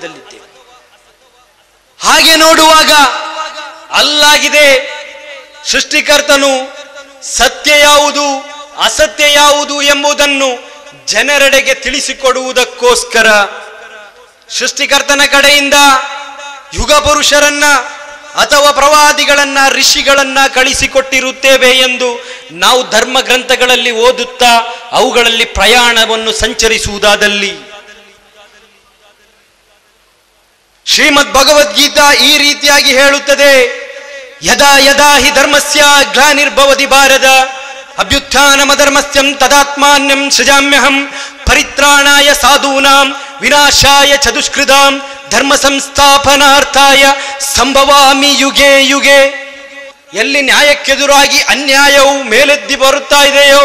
ಅಸತ್ವದಲ್ಲಿದ್ದೇವೆ ಹಾಗೆ ನೋಡುವಾಗ ಅಲ್ಲಾಗಿದೆ ಸೃಷ್ಟಿಕರ್ತನು ಸತ್ಯ ಯಾವುದು ಅಸತ್ಯ ಯಾವುದು ಎಂಬುದನ್ನು ಜನರೆಡೆಗೆ ತಿಳಿಸಿಕೊಡುವುದಕ್ಕೋಸ್ಕರ ಸೃಷ್ಟಿಕರ್ತನ ಕಡೆಯಿಂದ ಯುಗ ಪುರುಷರನ್ನ ಅಥವಾ ಪ್ರವಾದಿಗಳನ್ನ ಋಷಿಗಳನ್ನ ಕಳಿಸಿಕೊಟ್ಟಿರುತ್ತೇವೆ ಎಂದು ನಾವು ಧರ್ಮ ಗ್ರಂಥಗಳಲ್ಲಿ ಓದುತ್ತಾ ಅವುಗಳಲ್ಲಿ ಪ್ರಯಾಣವನ್ನು ಸಂಚರಿಸುವುದಾದಲ್ಲಿ ಶ್ರೀಮದ್ ಭಗವದ್ಗೀತಾ ಈ ರೀತಿಯಾಗಿ ಹೇಳುತ್ತದೆ ಯದಾ ಯದಾ ಹಿ ಧರ್ಮಸ್ಯ ಗ್ಲಾನಿರ್ಭವತಿ ಭಾರತ ಅಭ್ಯುತ್ಥಾನಮಧರ್ಮಸ್ಯಂ ತದಾತ್ಮಾನ್ಯಂ ಸೃಜಾಮ್ಯಹಂ ಪರಿತ್ರಾಣಾಯ ಸಾಧೂನಾಂ ವಿನಾಶಾಯ ಚದುಷ್ಕೃತಾಂ ಧರ್ಮ ಸಂಸ್ಥಾಪನಾರ್ಥಾಯ ಸಂಭವಾಮಿ ಯುಗೆ ಯುಗೆ ಎಲ್ಲಿ ನ್ಯಾಯಕ್ಕೆದುರಾಗಿ ಅನ್ಯಾಯವು ಮೇಲೆದ್ದಿ ಬರುತ್ತಾ ಇದೆಯೋ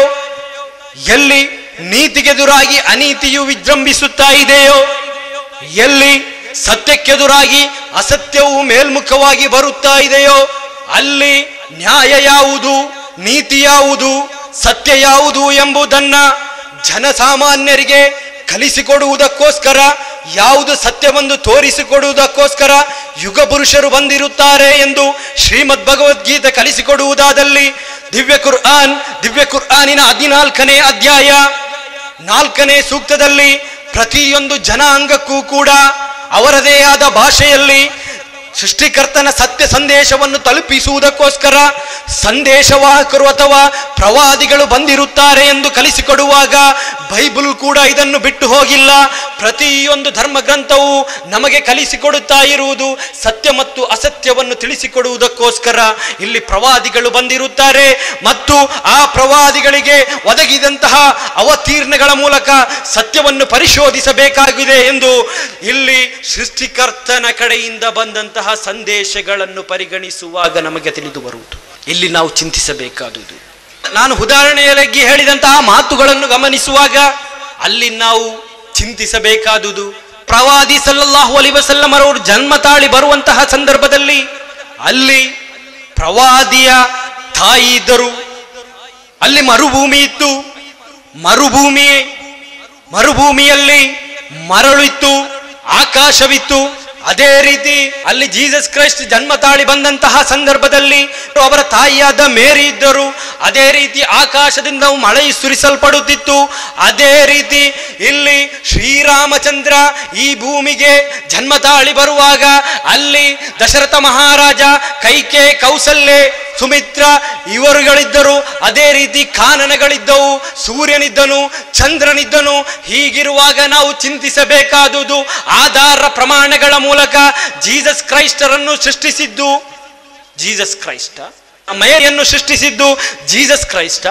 ಎಲ್ಲಿ ನೀತಿಗೆದುರಾಗಿ ಅನೀತಿಯು ವಿಜೃಂಭಿಸುತ್ತಾ ಇದೆಯೋ ಎಲ್ಲಿ ಸತ್ಯಕ್ಕೆದುರಾಗಿ ಅಸತ್ಯವು ಮೇಲ್ಮುಖವಾಗಿ ಬರುತ್ತಾ ಇದೆಯೋ ಅಲ್ಲಿ ನ್ಯಾಯ ಯಾವುದು ನೀತಿ ಯಾವುದು ಸತ್ಯ ಯಾವುದು ಎಂಬುದನ್ನ ಜನಸಾಮಾನ್ಯರಿಗೆ ಕಲಿಸಿಕೊಡುವುದಕ್ಕೋಸ್ಕರ ಯಾವುದು ಸತ್ಯವೆಂದು ತೋರಿಸಿಕೊಡುವುದಕ್ಕೋಸ್ಕರ ಯುಗ ಪುರುಷರು ಬಂದಿರುತ್ತಾರೆ ಎಂದು ಶ್ರೀಮದ್ ಭಗವದ್ಗೀತೆ ಕಲಿಸಿಕೊಡುವುದಾದಲ್ಲಿ ದಿವ್ಯ ಕುರ್ಆನ್ ದಿವ್ಯ ಕುರ್ಆನಿನ ಹದಿನಾಲ್ಕನೇ ಅಧ್ಯಾಯ ನಾಲ್ಕನೇ ಸೂಕ್ತದಲ್ಲಿ ಪ್ರತಿಯೊಂದು ಜನಾಂಗಕ್ಕೂ ಕೂಡ ಅವರದೇ ಆದ ಭಾಷೆಯಲ್ಲಿ ಸೃಷ್ಟಿಕರ್ತನ ಸತ್ಯ ಸಂದೇಶವನ್ನು ತಲುಪಿಸುವುದಕ್ಕೋಸ್ಕರ ಸಂದೇಶವಾಹಕರು ಅಥವಾ ಪ್ರವಾದಿಗಳು ಬಂದಿರುತ್ತಾರೆ ಎಂದು ಕಲಿಸಿಕೊಡುವಾಗ ಬೈಬಲ್ ಕೂಡ ಇದನ್ನು ಬಿಟ್ಟು ಹೋಗಿಲ್ಲ ಪ್ರತಿಯೊಂದು ಧರ್ಮ ಗ್ರಂಥವು ನಮಗೆ ಕಲಿಸಿಕೊಡುತ್ತಾ ಇರುವುದು ಸತ್ಯ ಮತ್ತು ಅಸತ್ಯವನ್ನು ತಿಳಿಸಿಕೊಡುವುದಕ್ಕೋಸ್ಕರ ಇಲ್ಲಿ ಪ್ರವಾದಿಗಳು ಬಂದಿರುತ್ತಾರೆ ಮತ್ತು ಆ ಪ್ರವಾದಿಗಳಿಗೆ ಒದಗಿದಂತಹ ಅವತೀರ್ಣಗಳ ಮೂಲಕ ಸತ್ಯವನ್ನು ಪರಿಶೋಧಿಸಬೇಕಾಗಿದೆ ಎಂದು ಇಲ್ಲಿ ಸೃಷ್ಟಿಕರ್ತನ ಕಡೆಯಿಂದ ಬಂದಂತಹ ಸಂದೇಶಗಳನ್ನು ಪರಿಗಣಿಸುವಾಗ ನಮಗೆ ತಿಳಿದು ಬರುವುದು ಇಲ್ಲಿ ನಾವು ಚಿಂತಿಸಬೇಕಾದುದು ನಾನು ಉದಾಹರಣೆಯಾಗಿ ಹೇಳಿದಂತಹ ಮಾತುಗಳನ್ನು ಗಮನಿಸುವಾಗ ಅಲ್ಲಿ ನಾವು ಚಿಂತಿಸಬೇಕಾದುದು ಪ್ರವಾದಿ ಸಲ್ಲಲ್ಲಾಹು ಅಲಿ ವಸಲ್ಲಮರವರು ಜನ್ಮ ತಾಳಿ ಬರುವಂತಹ ಸಂದರ್ಭದಲ್ಲಿ ಅಲ್ಲಿ ಪ್ರವಾದಿಯ ತಾಯಿ ಇದ್ದರು ಅಲ್ಲಿ ಮರುಭೂಮಿ ಇತ್ತು ಮರುಭೂಮಿ ಮರುಭೂಮಿಯಲ್ಲಿ ಮರಳು ಇತ್ತು ಆಕಾಶವಿತ್ತು ಅದೇ ರೀತಿ ಅಲ್ಲಿ ಜೀಸಸ್ ಕ್ರೈಸ್ಟ್ ಜನ್ಮ ತಾಳಿ ಬಂದಂತಹ ಸಂದರ್ಭದಲ್ಲಿ ಅವರ ತಾಯಿಯಾದ ಮೇರಿ ಇದ್ದರು ಅದೇ ರೀತಿ ಆಕಾಶದಿಂದ ಮಳೆ ಸುರಿಸಲ್ಪಡುತ್ತಿತ್ತು ಅದೇ ರೀತಿ ಇಲ್ಲಿ ಶ್ರೀರಾಮಚಂದ್ರ ಈ ಭೂಮಿಗೆ ಜನ್ಮ ತಾಳಿ ಬರುವಾಗ ಅಲ್ಲಿ ದಶರಥ ಮಹಾರಾಜ ಕೈಕೆ ಕೌಸಲ್ಯೆ ಸುಮಿತ್ರ ಇವರುಗಳಿದ್ದರು ಅದೇ ರೀತಿ ಕಾನನಗಳಿದ್ದವು ಸೂರ್ಯನಿದ್ದನು ಚಂದ್ರನಿದ್ದನು ಹೀಗಿರುವಾಗ ನಾವು ಚಿಂತಿಸಬೇಕಾದುದು ಆಧಾರ ಪ್ರಮಾಣಗಳ ಮೂಲಕ ಜೀಸಸ್ ಕ್ರೈಸ್ಟರನ್ನು ಸೃಷ್ಟಿಸಿದ್ದು ಜೀಸಸ್ ಕ್ರೈಸ್ಟ ಮೇರಿಯನ್ನು ಸೃಷ್ಟಿಸಿದ್ದು ಜೀಸಸ್ ಕ್ರೈಸ್ಟ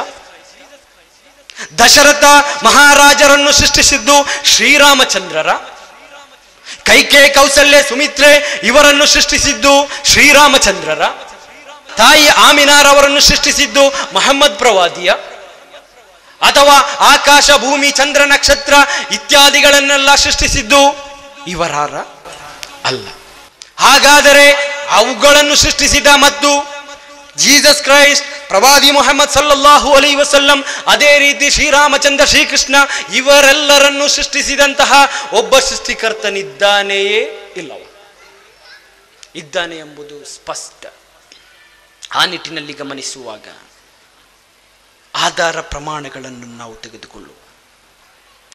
ದಶರಥ ಮಹಾರಾಜರನ್ನು ಸೃಷ್ಟಿಸಿದ್ದು ಶ್ರೀರಾಮಚಂದ್ರರ ಕೈಕೆ ಕೌಸಲ್ಯ ಸುಮಿತ್ರೆ ಇವರನ್ನು ಸೃಷ್ಟಿಸಿದ್ದು ಶ್ರೀರಾಮಚಂದ್ರರ ತಾಯಿ ಆಮಿನಾರವರನ್ನು ಸೃಷ್ಟಿಸಿದ್ದು ಮಹಮ್ಮದ್ ಪ್ರವಾದಿಯ ಅಥವಾ ಆಕಾಶ ಭೂಮಿ ಚಂದ್ರ ನಕ್ಷತ್ರ ಇತ್ಯಾದಿಗಳನ್ನೆಲ್ಲ ಸೃಷ್ಟಿಸಿದ್ದು ಇವರಾರ ಅಲ್ಲ ಹಾಗಾದರೆ ಅವುಗಳನ್ನು ಸೃಷ್ಟಿಸಿದ ಮತ್ತು ಜೀಸಸ್ ಕ್ರೈಸ್ಟ್ ಪ್ರವಾದಿ ಮೊಹಮ್ಮದ್ ಸಲ್ಲಲ್ಲಾಹು ಅಲೈ ವಸಲ್ಲಂ ಅದೇ ರೀತಿ ಶ್ರೀರಾಮಚಂದ್ರ ಶ್ರೀಕೃಷ್ಣ ಇವರೆಲ್ಲರನ್ನು ಸೃಷ್ಟಿಸಿದಂತಹ ಒಬ್ಬ ಸೃಷ್ಟಿಕರ್ತನಿದ್ದಾನೆಯೇ ಇಲ್ಲವ ಇದ್ದಾನೆ ಎಂಬುದು ಸ್ಪಷ್ಟ ಆ ನಿಟ್ಟಿನಲ್ಲಿ ಗಮನಿಸುವಾಗ ಆಧಾರ ಪ್ರಮಾಣಗಳನ್ನು ನಾವು ತೆಗೆದುಕೊಳ್ಳುವ